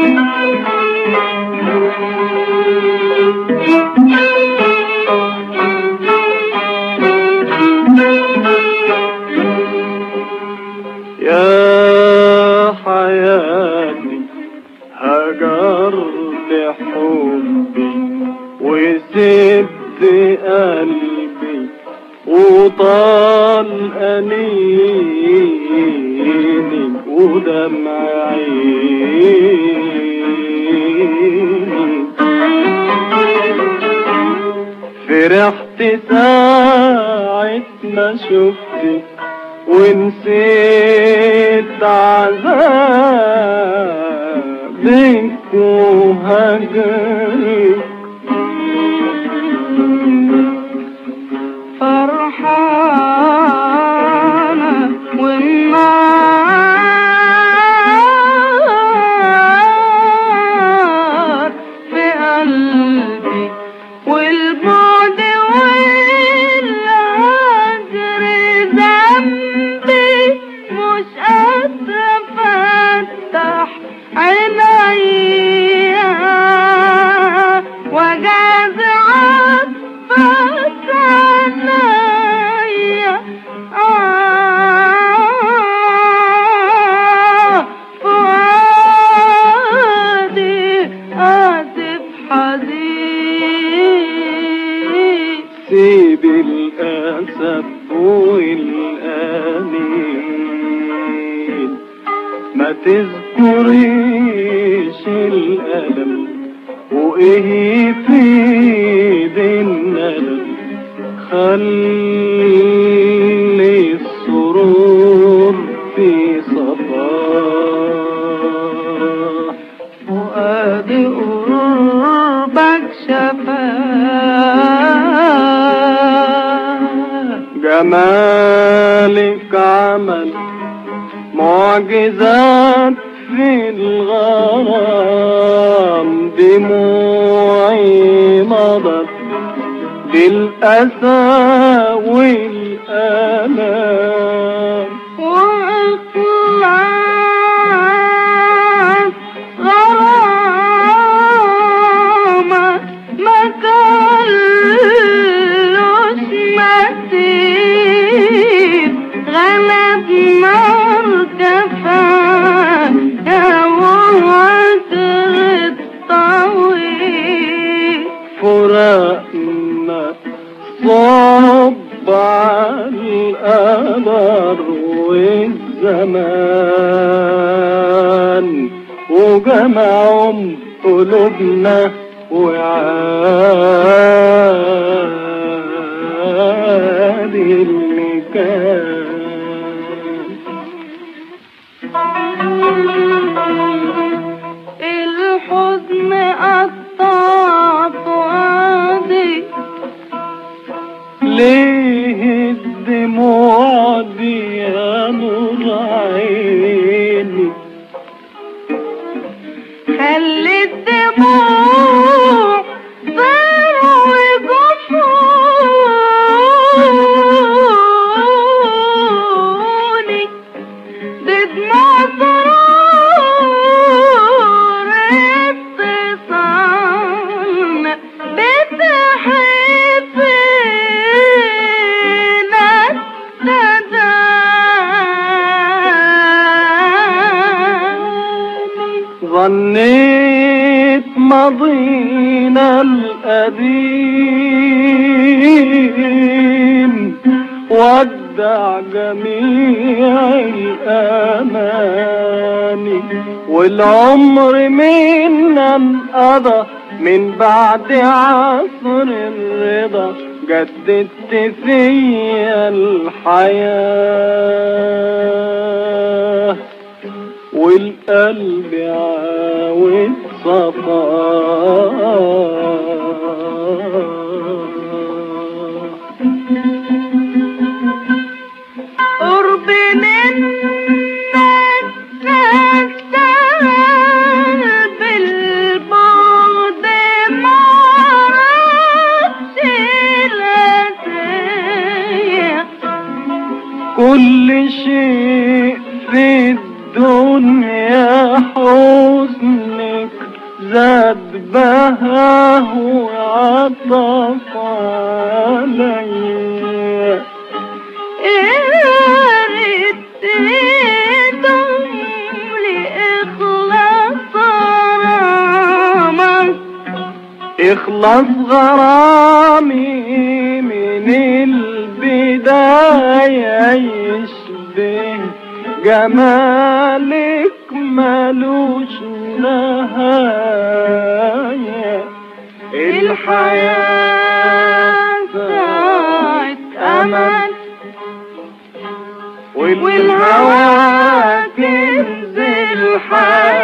يا حياتي هجرت حبي وسبت قلبي وطال أنيني ودمع عيني فرحت ساعة ما شفتك ونسيت عذابك وهجرك فرحانة والنار في قلبي والبعد والهجر ذنبي مش قادرة افتح عينيا وجاز عطفك عليا آه فؤادي آسف حزين سيب الأسف والأنين ما تذكريش الألم وإيه في الندم خلي السرور في صفاح فؤادي قربك شفاه جمالك عمل معجزات في الغرام دموعي مضت بالأسى والآلام وإخلاص غرامك ما كلوش مثيل غلب مرتفع يا وتر الطويل فراقنا صب على القدر والزمان وجمعهم قلوبنا وعاد اللي كان الحزن قطع فؤادي ليه الدموع دي يا نور عيني خلي الدموع ضروا جفوني بدموع سرور اتصالنا بتحبنا التداني ظنيت ماضينا القديم ودع جميع الأماني والعمر منا انقضى من بعد عصر الرضا جددت فيا الحياه والقلب عاوز صفا قرب منك نستاهل بالبعد معرفش الأسير كل شيء في الدنيا حزن زاد بهاه وعطف علي قريت ايدهم لإخلاص غرامك اخلص غرامي من البداية يشبه جمالك ملوش نهاية الحياة ساعة أمل والهوى تنزل حياة